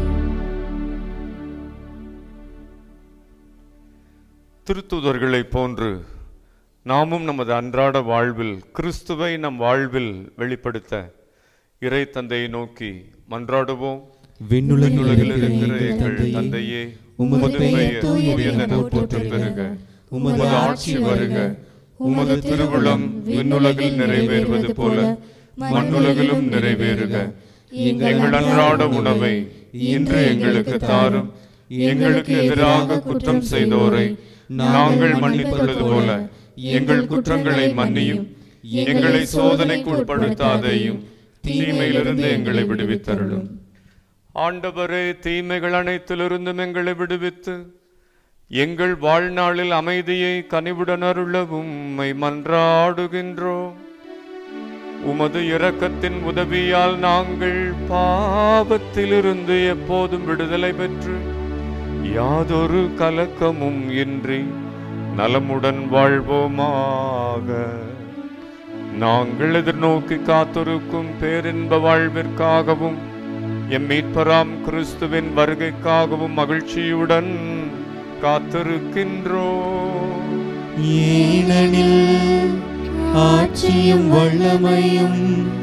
திருத்துதர்களைப் போன்று நாமும் நமது அன்றாட வாழ்வில் கிறிஸ்துவை நம் வாழ்வில் வெளிப்படுத்த இறை தந்தையை நோக்கி மன்றாடுவோம் விண்ணுலகில் உலகில் இருக்கிற இருக்கிற எங்கள் எங்கள் தந்தையே தந்தையே உமது உமது பெயர் பெயர் தூயதென தூயதென போற்றப் போற்றப் பெறுக பெறுக உமது உமது ஆட்சி ஆட்சி வருக வருக உமது திருவுளம் விண்ணுலகில் நிறைவேறுவது போல மண்ணுலகிலும் நிறைவேறுக எங்கள் அன்றாட உணவை இன்று எங்களுக்கு தாரும் எங்களுக்கு எதிராக குற்றம் செய்தோரை நாங்கள் மன்னித்துள்ளது போல எங்கள் குற்றங்களை மன்னியும் எங்களை சோதனைக்கு உட்படுத்தாதையும் தீமையிலிருந்து எங்களை விடுவித்தருளும் ஆண்டவரே தீமைகள் அனைத்திலிருந்தும் எங்களை விடுவித்து எங்கள் வாழ்நாளில் அமைதியை கனிவுடன் அருளவும் உம்மை மன்றாடுகின்றோம் உமது இரக்கத்தின் உதவியால் நாங்கள் பாவத்திலிருந்து எப்போதும் விடுதலை பெற்று யாதொரு கலக்கமும் இன்றி நலமுடன் வாழ்வோமாக நாங்கள் எதிர்நோக்கி காத்திருக்கும் பேரின்ப வாழ்விற்காகவும் எம் மீட்பராம் கிறிஸ்துவின் வருகைக்காகவும் மகிழ்ச்சியுடன் காத்திருக்கின்றோம் ஏனெனில் ஆட்சியும் வல்லமையும்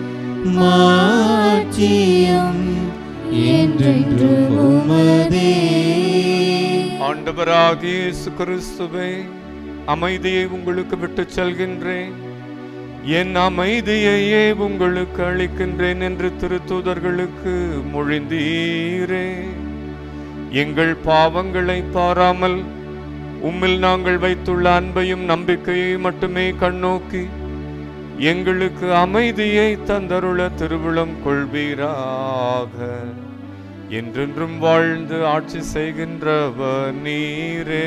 மாட்சியும் என்றென்று உமதே ஆண்டவராகிய இயேசு கிறிஸ்துவே அமைதியை உங்களுக்கு விட்டுச் செல்கின்றேன் என் அமைதியையே உங்களுக்கு அளிக்கின்றேன் என்று திருத்தூதர்களுக்கு மொழிந்தீரே எங்கள் பாவங்களை பாராமல் உம்மில் நாங்கள் வைத்துள்ள அன்பையும் நம்பிக்கையை மட்டுமே கண்ணோக்கி எங்களுக்கு அமைதியை தந்தருள திருவிழம் கொள்வீராக என்றென்றும் வாழ்ந்து ஆட்சி செய்கின்றவர் நீரே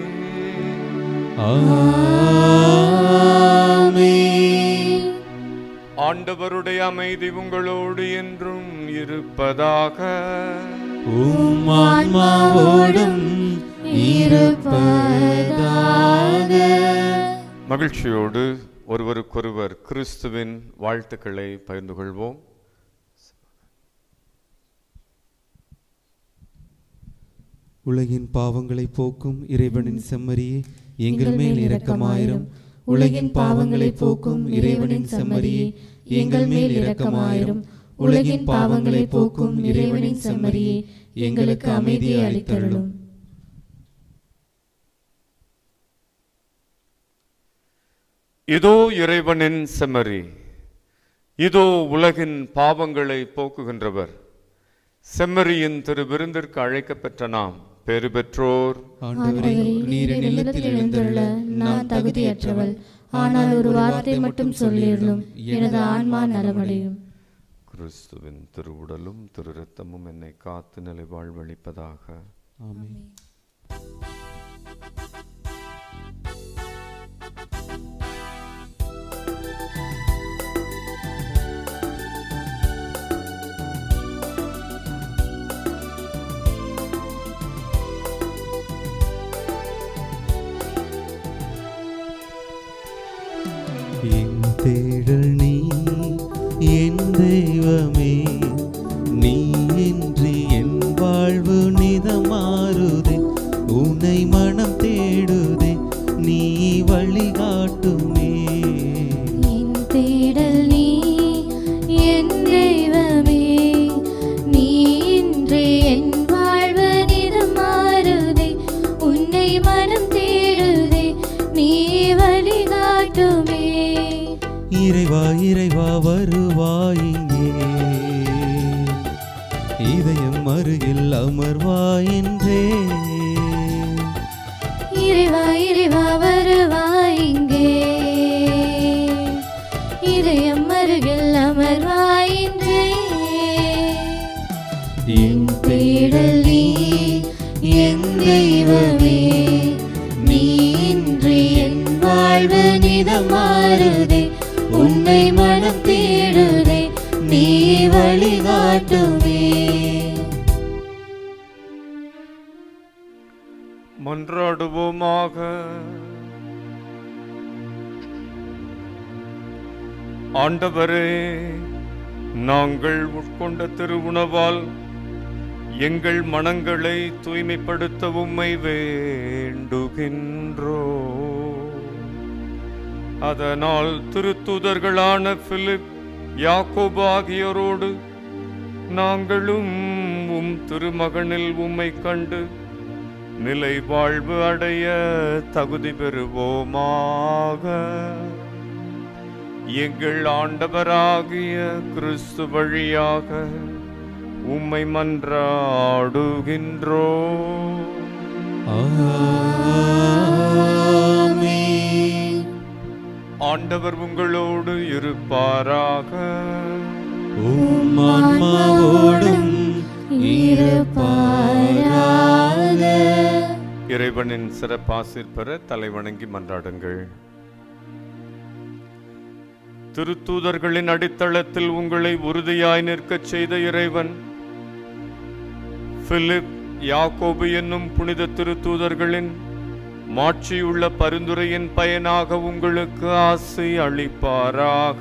ஆமென் ஆண்டவருடைய அமைதி உங்களோடு என்றும் இருப்பதாக உம் ஆன்மாவோடும் இருப்பதாக மகிழ்ச்சியோடு ஒருவருக்கொருவர் கிறிஸ்துவின் வாழ்த்துக்களை பகிர்ந்து கொள்வோம் உலகின் பாவங்களை போக்கும் இறைவனின் செம்மறியே எங்கள் மேல் இரக்கமாயிரும் உலகின் பாவங்களை போக்கும் இறைவனின் செம்மறியே எங்கள் மேல் இரக்கமாயிரும் உலகின் பாவங்களை போக்கும் இறைவனின் செம்மறியே எங்களுக்கு அமைதியை அளித்தருளும் இதோ இறைவனின் செம்மறி இதோ உலகின் பாவங்களை போக்குகின்றவர் செம்மறியின் திரு விருந்திற்கு அழைக்கப்பெற்ற நாம் பெறு பெற்றோர் ஆண்டவரே நீர் என் இல்லத்தில் எழுந்தருள நான் தகுதியற்றவள் ஆனால் ஒரு வார்த்தை மட்டும் சொல்லிருளும் எனது ஆன்மா நலமடையும் கிறிஸ்துவின் திருவுடலும் திரு ரத்தமும் என்னை காத்து நிலை வாழ்வளிப்பதாக ஆமென் என் தேடல் நீ என் தெய்வமே நீ இன்றி என் வாழ்வு நிதமாறுதே உன்னை மனம் தேடுதே நீ வழிகாட்டுமே என் தேடல் நீ என் தெய்வமே நீ இன்றி என் வாழ்வு நிறம் மாறுதே உன்னை மனம் தேடுதே நீ வழிகாட்டுமே இறைவா இறைவா வருவாயிங்கே இதயம் அருகில் அமர்வாயின்றே இறைவா இறைவா வருவாய் இங்கே இதயம் அருகில் அமர்வாயின்றே என் தேடல் நீ என் தெய்வமே நீ இன்றி என் வாழ்வு நிதமாறுதே உன்னை மனம் தேடுதே நீ வழிகாட்டுமே மன்றாடுவோமாக ஆண்டவரே நாங்கள் உட்கொண்ட திருவுணவால் எங்கள் மனங்களை தூய்மைப்படுத்த உம்மை வேண்டுகின்றோ அதனால் திருத்தூதர்களான பிலிப் யாக்கோபு ஆகியோரோடு நாங்களும் உம் திருமகனில் உம்மை கண்டு நிலை வாழ்வு அடைய தகுதி பெறுவோமாக எங்கள் ஆண்டவராகிய கிறிஸ்து வழியாக உம்மை மன்றாடுகின்றோ ஆமென். ஆண்டவர் உங்களோடு இருப்பாராக உம் ஆன்மாவோடும் இருப்பாராக இறைவனின் சிறப்பாசிர் பெற தலைவணங்கி மன்றாடுங்கள் திருத்தூதர்களின் அடித்தளத்தில் உங்களை உறுதியாய் நிற்கச் செய்த இறைவன் பிலிப் யாக்கோபு என்னும் புனித திருத்தூதர்களின் மாட்சியுள்ள பரிந்துரையின் பயனாக உங்களுக்கு ஆசை அளிப்பாராக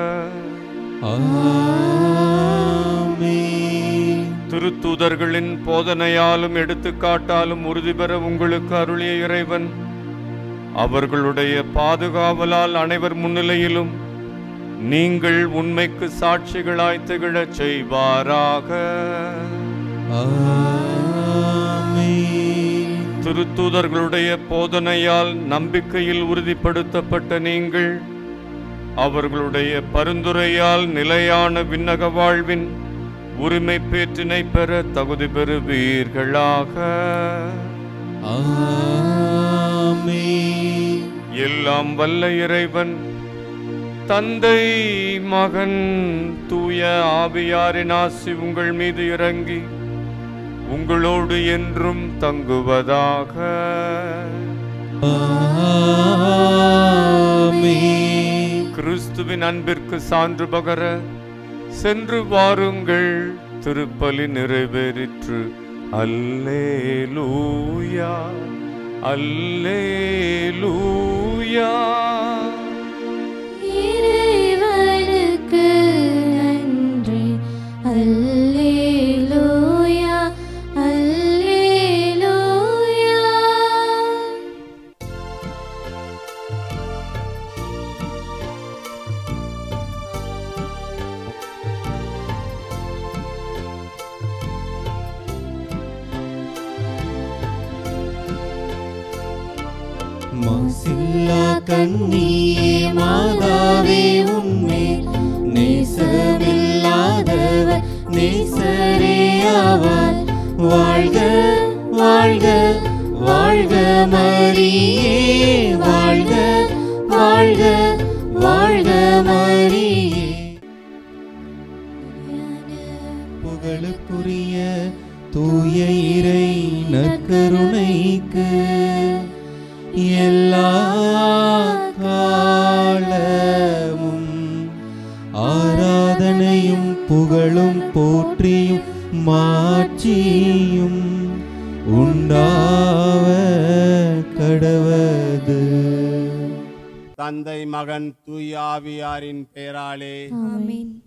ஆமென். திருத்தூதர்களின் போதனையாலும் எடுத்துக்காட்டாலும் உறுதி பெற உங்களுக்கு அருளிய இறைவன் அவர்களுடைய பாதுகாவலால் அனைவர் முன்னிலையிலும் நீங்கள் உண்மைக்கு சாட்சிகளாய் திகழச் செய்வாராக ஆமென். திருத்தூதர்களுடைய போதனையால் நம்பிக்கையில் உறுதிப்படுத்தப்பட்ட நீங்கள் அவர்களுடைய பரிந்துரையால் நிலையான விண்ணக வாழ்வின் உரிமை பேற்றினை பெற தகுதி பெறுவீர்களாக ஆமென். எல்லாம் வல்ல இறைவன் தந்தை மகன் தூய ஆவியாரின் ஆசி உங்கள் மீது இறங்கி உங்களோடு என்றும் தங்குவதாக ஆமென். கிறிஸ்துவின் அன்பிற்கு சான்று பகர சென்று வாருங்கள் திருப்பலி நிறைவேறிற்று அல்லேலூயா அல்லேலூயா இறைவனுக்கு நன்றி அல்லேலூயா அல்லேலூயா மாசில்லா கண்ணியே மாதாவே உன்மேல் நேசமில்லாதவர் நேசரேயாவார் வாழ்க வாழ்க வாழ்க மரியே வாழ்க வாழ்க வாழ்க மரியே புகழுக்குரிய தூய இறை நற்கருணைக்கு எல்லா காலமும் ஆராதனையும் புகழும் போற்றியும் மாட்சியும் உண்டாவ கடவது தந்தை மகன் தூயாவியாரின் பெயராலே ஆமென்